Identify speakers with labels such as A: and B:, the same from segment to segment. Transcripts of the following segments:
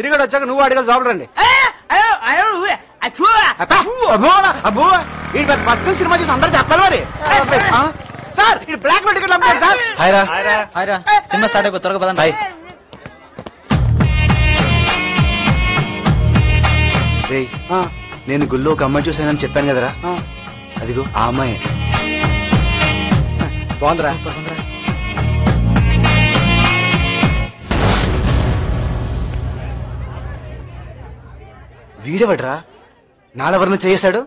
A: గిరిగడ వచ్చాక నువ్వు అడగాలి జాబ్ రండి
B: అయ్యో అయ్యో అచ్చూ
A: అబ్బా, అబ్బో, అబ్బో ఈ ఫస్ట్ సినిమా చూసి అందరూ చెప్పాలి మరి ఆ? సార్ ఇది బ్లాక్ మెడికల్ అమ్మారు సార్
C: హాయ్ రా హాయ్ రా సినిమా స్టార్ట్ అయిపోయి త్వరగా పదండి
D: రేయ్ నేను గుళ్ళో ఒక అమ్మాయి చూశానని చెప్పాను కదరా అదిగో ఆ అమ్మాయి
A: బాగుందిరా
D: వీడెవడ్రా నాలెవరన్నా చేశాడు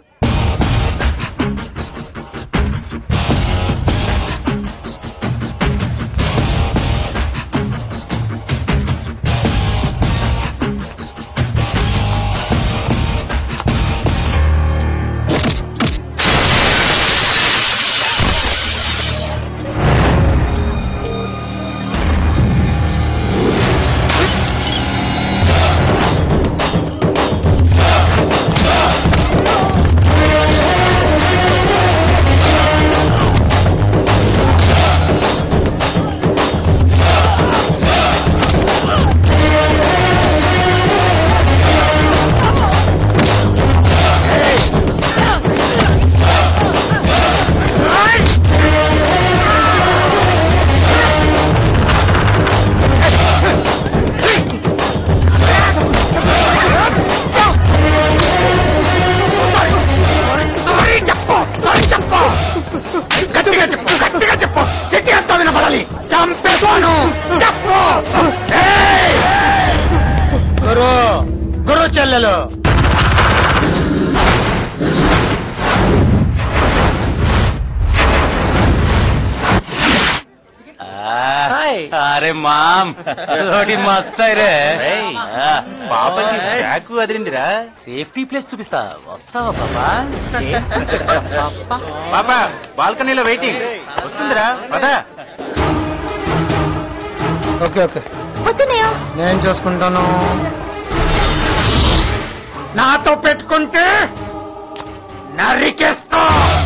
A: గట్టిగా చెప్పు గట్టిగా చెప్పు సిటీ అంతా వినపడాలి చంపేస్తాను చెప్పు ఏయ్! గురు గురు చెల్లెలు
C: అరే మామ్ చోటి మస్త్ రే
D: పాపకి బ్యాగ్ వదిలిందిరా
C: సేఫ్టీ ప్లేస్ చూపిస్తా వస్తావా పాపా
D: పాప బాల్కనీలో వెయిటింగ్ వస్తుందిరా పదా
A: ఓకే ఓకే
E: వద్దునయ్య
A: నేను చూసుకుంటాను నాతో పెట్టుకుంటే నరికేస్తా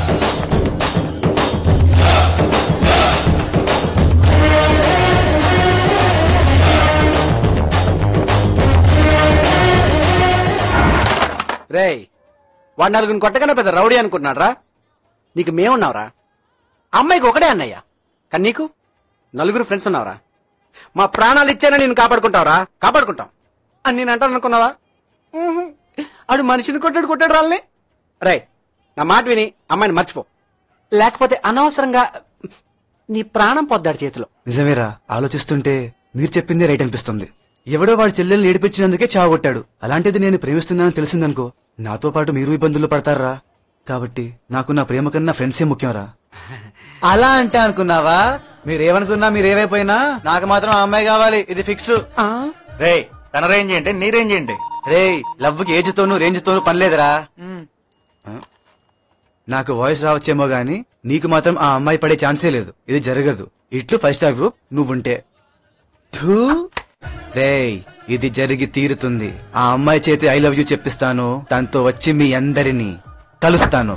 A: రేయ్ వాడు నలుగురిని కొట్టగానే పెద్ద రౌడీ అనుకుంటున్నాడ్రా నీకు మేమున్నావురా అమ్మాయికి ఒకటే అన్నయ్య కానీ నీకు నలుగురు ఫ్రెండ్స్ ఉన్నావురా మా ప్రాణాలు ఇచ్చానని నేను కాపాడుకుంటావురా కాపాడుకుంటాం అని నేను అంటాను అనుకున్నావా ఊహు. ఆడు మనిషిని కొట్టాడు కొట్టాడు రాళ్ళని రే నా మాట విని అమ్మాయిని మర్చిపో లేకపోతే అనవసరంగా నీ ప్రాణం పొద్దాడు చేతిలో
D: నిజమేరా ఆలోచిస్తుంటే మీరు చెప్పిందే రైట్ అనిపిస్తుంది ఎవడో వాడి చెల్లెల్ని ఏడిపించినందుకే చావగొట్టాడు అలాంటిది నేను ప్రేమిస్తున్నానని తెలిసిందనుకో నాతో పాటు మీరు ఇబ్బందులు పడతారా కాబట్టి నాకు నా ప్రేమ కన్నా ఫ్రెండ్సే ముఖ్యంరా అలా అంటే అనుకున్నావా మీరేమనుకున్నా మీరేమైపోయినా నాకు మాత్రం ఆ అమ్మాయి కావాలి ఇది ఫిక్స్ రే తన రేంజ్ ఏంటి నీ రేంజ్ ఏంటి రే లవ్ కి ఏజ్ తోను రేంజ్ తోను పనిలేదురా ఆ? నాకు వాయిస్ రావచ్చేమో గానీ నీకు మాత్రం ఆ అమ్మాయి పడే ఛాన్సే లేదు ఇది జరగదు ఇట్లు ఫైవ్ స్టార్ గ్రూప్ నువ్వుంటే థూ. రేయ్ ఇది జరిగి తీరుతుంది ఆ అమ్మాయి చేతి ఐ లవ్ యూ చెప్పిస్తాను తనతో వచ్చి మీ అందరినీ కలుస్తాను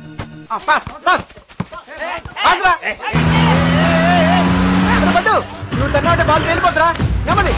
A: నువ్వు తన్నా బాల్ వెళ్ళిపోతురా నెమ్మది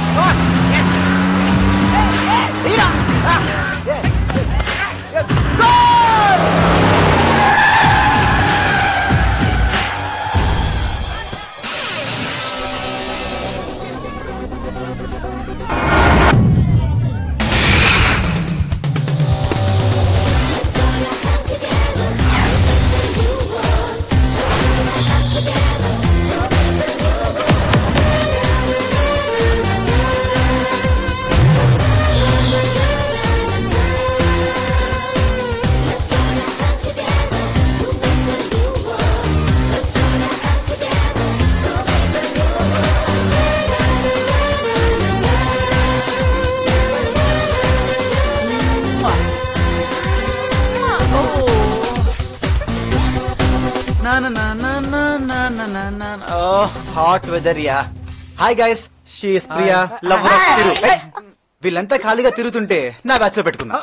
D: hot weather yeah hi guys she's Priya love తిరు ఏయ్, వీళ్ళంతా ఖాళీగా తిరుగుతుంటే నా బ్యాచ్ లో పెట్టుకున్నా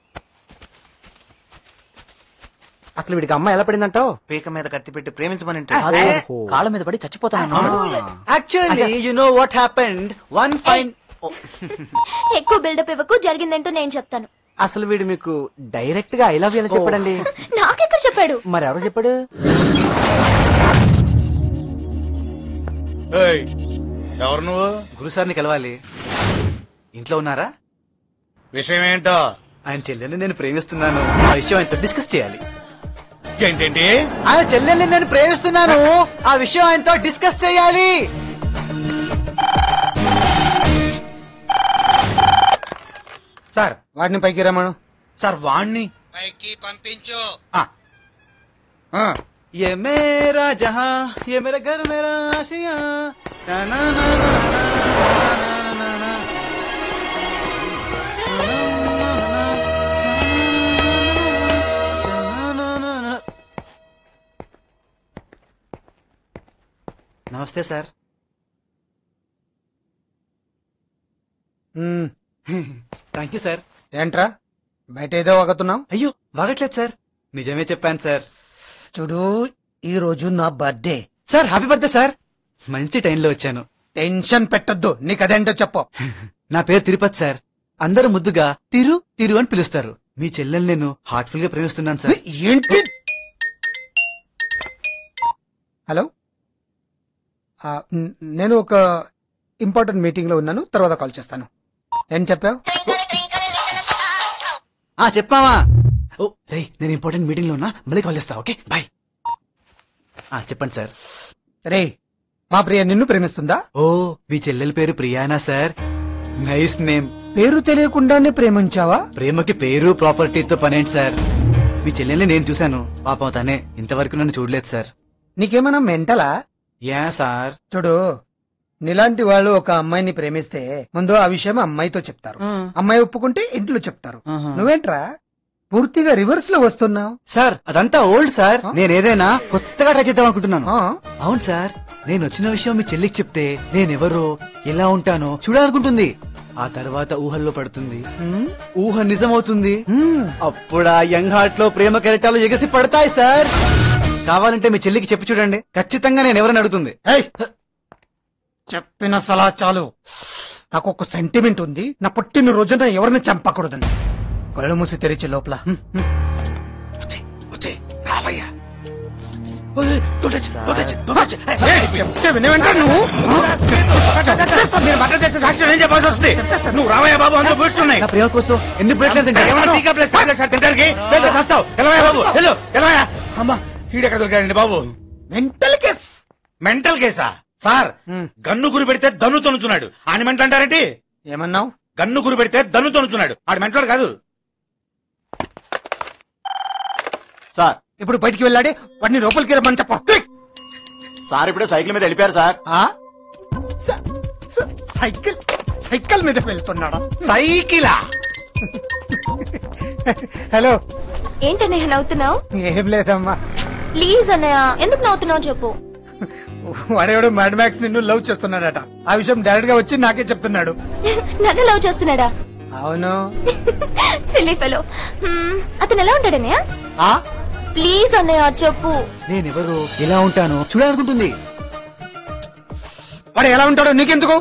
A: అసలు వీడికి అమ్మాయి ఎలా పడిందంటావు
D: పీక మీద కత్తి పెట్టి ప్రేమించమని
C: కాళ్ళ మీద పడి చచ్చిపోతాను
D: actually you know what happened one fine
E: ఎక్కువ బిల్డప్ ఇవ్వకు జరిగిందేంటో నేను చెప్తాను
A: అసలు వీడు మీకు డైరెక్ట్ గా ఐ లవ్ ఎలా చెప్పాడండి
E: నాకెక్కడ చెప్పాడు
A: మరి ఎవరు చెప్పాడు
F: ఏయ్, ఎవరు నువ్వు
D: గురుసార్ని కలవాలి ఇంట్లో ఉన్నారా
F: విషయం ఏంటో
D: ఆయన చెల్లెల్ని నేను ప్రేమిస్తున్నాను ఆ విషయం ఆయనతో డిస్కస్ చేయాలి
F: ఏంటేంటి
D: ఆయన చెల్లెల్ని నేను ప్రేమిస్తున్నాను ఆ విషయం ఆయనతో డిస్కస్ చేయాలి
F: సార్
A: వాడిని పైకి రమ్మను
F: సార్ వాణ్ణి పైకి పంపించు ఆ,
D: ये मेरा जहां ये मेरा घर मेरा आशिया ना ना ना ना ना ना ना నమస్తే సార్ థ్యాంక్ యూ సార్
B: ఏంట్రా బయట ఏదో వాగుతున్నావు
D: అయ్యో వాగట్లేదు సార్ నిజమే చెప్పాను సార్
B: చూడు ఈ రోజు నా birthday
D: sir happy birthday sir మంచి టైంలో వచ్చాను
B: టెన్షన్ పెట్టొద్దు నీకు అదేంటో చెప్పు
D: నా పేరు తిరుపతి సార్ అందరూ ముద్దుగా తిరు తిరు అని పిలుస్తారు మీ చెల్లెల్ని నేను హార్ట్ఫుల్ గా ప్రేమిస్తున్నాను సార్
B: ఏంటి హలో ఆ, న్- నేను ఒక ఇంపార్టెంట్ మీటింగ్ లో ఉన్నాను తర్వాత కాల్ చేస్తాను ఏం చెప్పావు
D: ఆ చెప్పావా ఓ రే నేను ఇంపార్టెంట్ మీటింగ్ లో ఉన్నా మళ్ళీ కాల్ చేస్తా ఓకే బాయ్ ఆ చెప్పండి సార్
B: రే మా ప్రియ నిన్ను ప్రేమిస్తుందా
D: ఓ మీ చెల్లెల పేరు ప్రియానా సార్ నైస్ నేమ్
B: పేరు తెలియకుండానే ప్రేమించావా
D: ప్రేమకి పేరు ప్రాపర్టీతో పనేంటి సార్ మీ చెల్లెల్ని నేను చూశాను పాపం తనే ఇంతవరకు నన్ను చూడలేదు సార్
B: నీకేమైనా మెంటలా
D: యా సార్
B: చూడు నీలాంటి వాళ్ళు ఒక అమ్మాయిని ప్రేమిస్తే ముందు ఆ విషయం అమ్మాయితో చెప్తారు
D: ఆ.
B: అమ్మాయి ఒప్పుకుంటే ఇంట్లో చెప్తారు
D: ఆహా.
B: నువ్వేంట్రా పూర్తిగా రివర్స్ లో వస్తున్నావు
D: సార్ అదంతా ఓల్డ్ సార్ నేను ఏదైనా కొత్తగా ట్రై చేద్దాం అనుకుంటున్నాను
B: ఆ?
D: అవును సార్ నేను వచ్చిన విషయం మీ చెల్లికి చెప్తే నేనెవరో ఎలా ఉంటానో చూడాలనుకుంటుంది ఆ తర్వాత ఊహల్లో పడుతుంది
B: ఉమ్,
D: ఊహ నిజమవుతుంది
B: ఉమ్.
D: అప్పుడు ఆ యంగ్ హార్ట్ లో ప్రేమ కెరటాలు ఎగసి పడతాయి సార్ కావాలంటే మీ చెల్లికి చెప్పి చూడండి ఖచ్చితంగా నేను ఎవరైనా అడుగుతుంది
B: ఏయ్! చెప్పిన సలా చాలు నాకు ఒక సెంటిమెంట్ ఉంది నా పుట్టిన రోజున ఎవరిని చంపకూడదని కళ్ళు మూసి తెరిచే లోపల హ్మ్, హ్మ్. ఏయ్, చెప్తే వినేవంటే నువ్వు
F: మీరు మద్దతు చేస్తే సాక్ష్యం ఏం చెప్పాల్సి వస్తుంది నువ్వు రావయ్య బాబు అందులో కూర్చున్నాయి
D: నా ప్రేమ కోసం ఎన్ని ప్లేట్లు
F: ఏమన్నా టీకా ప్లేస్ టాబ్లెట్స్ సార్ తింటానికి వెళ్ళు, చస్తావు ఎలవయ్య బాబు వెళ్ళు ఎలవయ్య అమ్మా ఈడెక్కడ దొరికాడండి బాబు
B: మెంటల్ కేస్
F: మెంటల్ కేసా సార్ గన్ను గురి పెడితే దన్ను తొనుతున్నాడు ఆయన మెంటల్ అంటారేంటి
B: ఏమన్నావు
F: గన్ను గురి పెడితే దన్ను తొనుతున్నాడు ఆడు మెంటల్ కాదు
A: సార్
B: ఇప్పుడు బయటికి వెళ్ళాడి వాడిని లోపలికి రమ్మని చెప్ప
A: సార్ ఇప్పుడే సైకిల్ మీద వెళ్ళిపోయారు సార్
B: స- స- సైకిల్ సైకిల్ మీద వెళ్తున్నాడా
F: సైకిలా
B: హలో
E: ఏంటన్నయ్య నవ్వుతున్నావు
B: ఏం లేదమ్మా
E: ప్లీజ్ అన్నయ్య ఎందుకు నవ్వుతున్నావు చెప్పు
B: వాడేవాడు మ్యాడ్ మ్యాక్స్ నిన్ను లవ్ చేస్తున్నాడట ఆ విషయం డైరెక్ట్ గా వచ్చి నాకే చెప్తున్నాడు
E: నన్ను లవ్ చేస్తున్నాడా
B: అవును
E: సిల్లీ ఫెలో అతను ఎలా ఉంటాడన్నయ్య
B: ఆ
E: ప్లీజ్ అన్నయ్య చెప్పు
D: నేనెవరో ఎలా ఉంటానో చూడాలనుకుంటుంది
B: వాడు ఎలా ఉంటాడో నీకెందుకు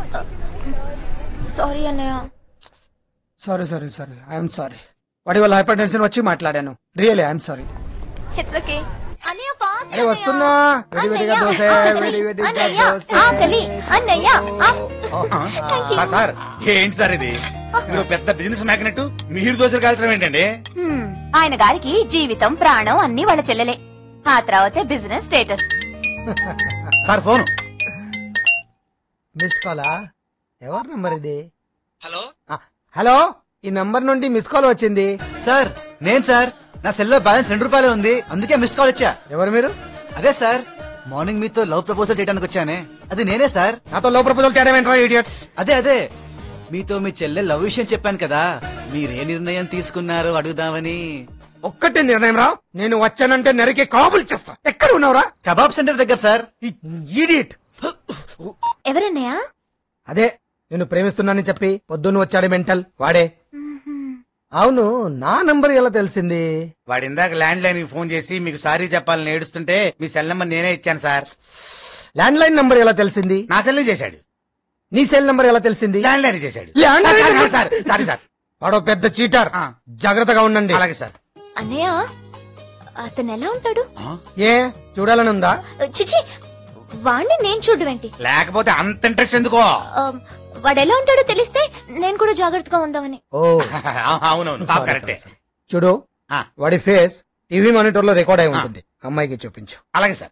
E: సారీ అన్నయ్య
B: sorry sorry sorry I'm sorry వాడి వల్ల హైపర్ టెన్షన్ వచ్చి మాట్లాడాను really I'm sorry
E: it's okay అన్నయ్య ఫాస్ట్
B: అరే వస్తున్నా వేడి వేడిగా దోశ వేడి వేడిగా
E: అన్నయ్య
B: దోశ
E: ఆకలి అన్నయ్య ఆ. Thank you.
F: సార్ సార్ ఏంటి సార్ ఇది మీరు పెద్ద బిజినెస్ మ్యాగ్నెట్ మీరు దోశలు కాల్చడం ఏంటండి
G: హ్మ్. ఆయన గారికి జీవితం ప్రాణం అన్ని వాళ్ళ చెల్లెలే ఆ తర్వాతే business status
F: sir phone
B: missed కాలా ఎవరి నంబర్ ఇది
D: హలో
B: ఆ, హలో ఈ నంబర్ నుండి మిస్ కాల్ వచ్చింది
D: సార్ నేను సార్ నా సెల్లో బ్యాలెన్స్ రెండు రూపాయలే ఉంది అందుకే మిస్డ్ కాల్ ఇచ్చా
B: ఎవరు మీరు
D: అదే సార్ మార్నింగ్ మీతో లవ్ ప్రపోజల్ చేయడానికి వచ్చానే అది నేనే సార్
B: నాతో లో ప్రపోజల్ చేయడం ఏంట్రా ఇడియట్
D: అదే అదే మీతో మీ చెల్లె లవ్ విషయం చెప్పాను కదా మీరే నిర్ణయం తీసుకున్నారు అడుగుదామని
B: ఒక్కటే నిర్ణయం రా నేను వచ్చానంటే నరికి కాబుల్ చేస్తా ఎక్కడ ఉన్నావురా
D: కబాబ్ సెంటర్ దగ్గర సార్
B: ఇడియట్
E: ఎవరన్నయ్య
B: అదే నేను ప్రేమిస్తున్నానని చెప్పి పొద్దున్న వచ్చాడు మెంటల్ వాడే అవును నా నంబర్ ఎలా తెలిసింది
F: వాడు ఇందాక ల్యాండ్ లైన్ కి ఫోన్ చేసి మీకు సారీ చెప్పాలని ఏడుస్తుంటే మీ సెల్ నెంబర్ నేనే ఇచ్చాను సార్
B: ల్యాండ్ లైన్ నంబర్ ఎలా తెలిసింది
F: నా సెల్ చేశాడు
B: నీ సెల్ నంబర్ ఎలా తెలిసింది
F: ల్యాండ్ లైన్ చేశాడు
B: landline
F: sir, sir, sir sorry sir
B: వాడో పెద్ద చీటర్
F: ఆ.
B: జాగ్రత్తగా ఉండండి
F: అలాగే సార్
E: అన్నయ్య అతను ఎలా ఉంటాడు
B: ఏ చూడాలని ఉందా
E: చిచి వాణ్ణి నేను చూడడం ఏంటి
F: లేకపోతే అంత ఇంట్రెస్ట్ ఎందుకో
E: ఆ, వాడు ఎలా ఉంటాడో తెలిస్తే నేను కూడా జాగ్రత్తగా ఉందామని
B: ఓ
F: అవునవును పాప కరెక్టే
B: చూడు
F: ఆ.
B: వాడి ఫేస్ టీవీ మానిటర్ లో రికార్డ్ అయి ఉంటుంది అమ్మాయికి చూపించు
F: అలాగే సార్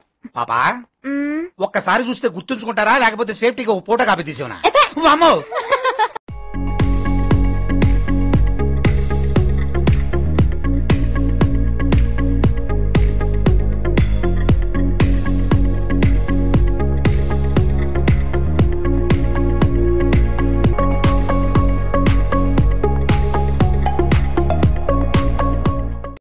F: పాపా
E: మ్మ్.
F: ఒక్కసారి చూస్తే గుర్తుంచుకుంటారా లేకపోతే సేఫ్టీగా ఒక పూట కాపీ తీసేవనా
E: ఎబ్బే.
F: అమ్మో